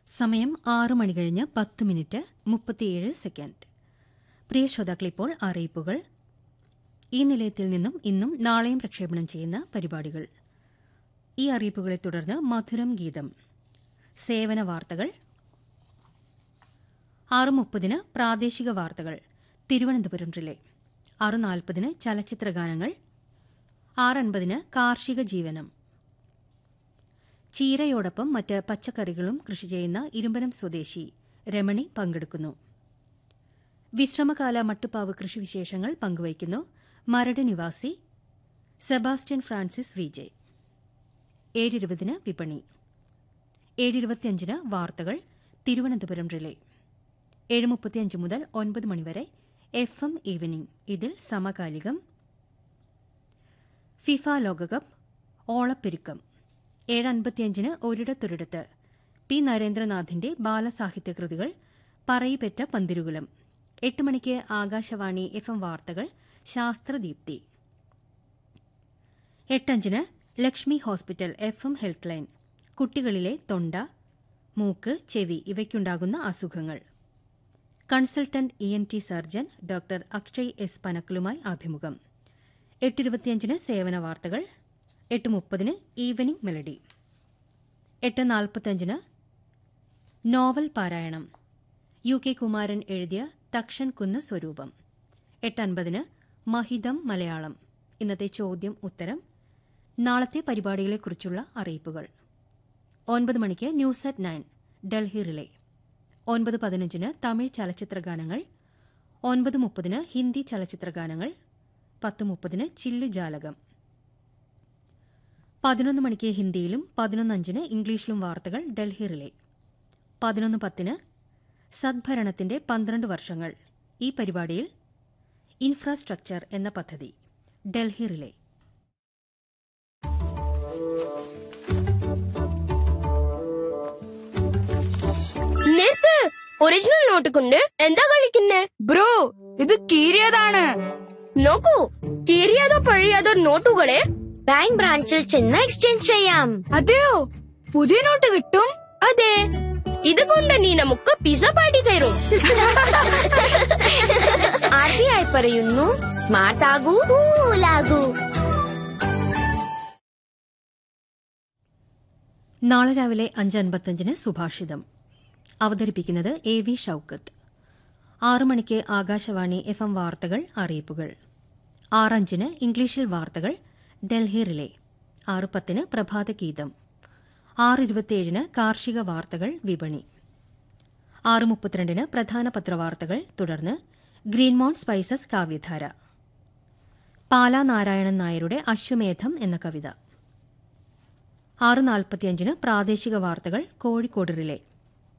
സമയം ആറു മണി കഴിഞ്ഞ് പത്ത് മിനിറ്റ് മുപ്പത്തിയേഴ് സെക്കൻഡ് പ്രിയ ശ്രോതാക്കളിപ്പോൾ അറിയിപ്പുകൾ ഈ നിലയത്തിൽ നിന്നും ഇന്നും നാളെയും പ്രക്ഷേപണം ചെയ്യുന്ന പരിപാടികൾ ഈ അറിയിപ്പുകളെ തുടർന്ന് മധുരം ഗീതം സേവന വാർത്തകൾ ആറ് മുപ്പതിന് പ്രാദേശിക വാർത്തകൾ തിരുവനന്തപുരം റിലേ ആറ് നാൽപ്പതിന് ചലച്ചിത്ര ഗാനങ്ങൾ ആറ് അൻപതിന് കാർഷിക ജീവനം ചീരയോടൊപ്പം മറ്റ് പച്ചക്കറികളും കൃഷി ചെയ്യുന്ന ഇരുമ്പനം സ്വദേശി രമണി പങ്കെടുക്കുന്നു വിശ്രമകാല മട്ടുപ്പാവ് കൃഷിവിശേഷങ്ങൾ പങ്കുവയ്ക്കുന്നു മരട് നിവാസി സെബാസ്റ്റ്യൻ ഫ്രാൻസിസ് വിജയ് ഏഴിരുപതിന് വിപണി ഏഴിരുപത്തിയഞ്ചിന് വാർത്തകൾ തിരുവനന്തപുരം റിലേ ഏഴ് മുപ്പത്തിയഞ്ച് മുതൽ ഒൻപത് മണിവരെ എഫ് എം ഈവനിംഗ് ഇതിൽ സമകാലികം ഫിഫ ലോകകപ്പ് ഓളപ്പെരുക്കം ഏഴ് അൻപത്തിയഞ്ചിന് ഒരിടത്തൊരിടത്ത് പി നരേന്ദ്രനാഥിന്റെ ബാലസാഹിത്യ കൃതികൾ പറയിപ്പെറ്റ പന്തിരുകുലം എട്ട് മണിക്ക് ആകാശവാണി എഫ് എം വാർത്തകൾ ശാസ്ത്രദീപ്തി എട്ടഞ്ചിന് Lakshmi hospital F M health line കുട്ടികളിലെ തൊണ്ട മൂക്ക് ചെവി ഇവയ്ക്കുണ്ടാകുന്ന അസുഖങ്ങൾ consultant E N T surgeon doctor Akshay S പനക്കലുമായി അഭിമുഖം എട്ടിരുപത്തിയഞ്ചിന് സേവന വാർത്തകൾ എട്ട് മുപ്പതിന് ഈവനിംഗ് മെലഡി എട്ട് നാൽപ്പത്തഞ്ചിന് നോവൽ പാരായണം യു കെ കുമാരൻ എഴുതിയ തക്ഷൻ കുന്ന് സ്വരൂപം എട്ടൻപതിന് മഹിതം മലയാളം ഇന്നത്തെ ചോദ്യം ഉത്തരം നാളത്തെ പരിപാടികളെക്കുറിച്ചുള്ള അറിയിപ്പുകൾ ഒൻപത് മണിക്ക് news at nine Delhi relay ഒൻപത് പതിനഞ്ചിന് തമിഴ് ചലച്ചിത്ര ഗാനങ്ങൾ ഒൻപത് മുപ്പതിന് ഹിന്ദി ചലച്ചിത്ര ഗാനങ്ങൾ പത്ത് മുപ്പതിന് ചില്ലു ജാലകം പതിനൊന്ന് മണിക്ക് ഹിന്ദിയിലും പതിനൊന്നഞ്ചിന് ഇംഗ്ലീഷിലും വാർത്തകൾ ഡൽഹി റിലേ പതിനൊന്ന് പത്തിന് സദ്ഭരണത്തിന്റെ പന്ത്രണ്ട് വർഷങ്ങൾ ഈ പരിപാടിയിൽ ഇൻഫ്രാസ്ട്രക്ചർ എന്ന പദ്ധതി ഡൽഹി റിലേ നിർത്ത് ഒറിജിനൽ നോട്ട് കൊണ്ട് എന്താ കളിക്കുന്നേ ബ്രോ ഇത് കീറിയതാണ് നോക്കൂ കീറിയതോ പഴയതോ നോട്ടുകളെ ബാങ്ക് ബ്രാഞ്ചിൽ ചെന്ന് എക്സ്ചേഞ്ച് ചെയ്യാം അതെയോ പുതിയ നോട്ട് കിട്ടും അതെ ഇതുകൊണ്ട് നീ നമുക്ക് പിസ പാടി തരും ആർ ബി ഐ പറയുന്നു സ്മാർട്ട് ആകൂ കൂലാകൂ നാളെ രാവിലെ അഞ്ച് അൻപത്തഞ്ചിന് സുഭാഷിതം അവതരിപ്പിക്കുന്നത് എ വി ഷൌക്കത്ത് ആറു മണിക്ക് ആകാശവാണി എഫ് എം വാർത്തകൾ അറിയിപ്പുകൾ ആറഞ്ചിന് ഇംഗ്ലീഷിൽ വാർത്തകൾ ഡൽഹി റിലേ ആറ് പത്തിന് പ്രഭാതഗീതം ആറ് ഇരുപത്തിയേഴിന് കാർഷിക വാർത്തകൾ വിപണി ആറ് മുപ്പത്തിരണ്ടിന് പ്രധാന പത്രവാർത്തകൾ തുടർന്ന് ഗ്രീൻമോൺ സ്പൈസസ് കാവ്യധാര പാലാ നാരായണൻ നായരുടെ അശ്വമേധം എന്ന കവിത ആറ് നാൽപ്പത്തിയഞ്ചിന് പ്രാദേശിക വാർത്തകൾ കോഴിക്കോട് റിലേ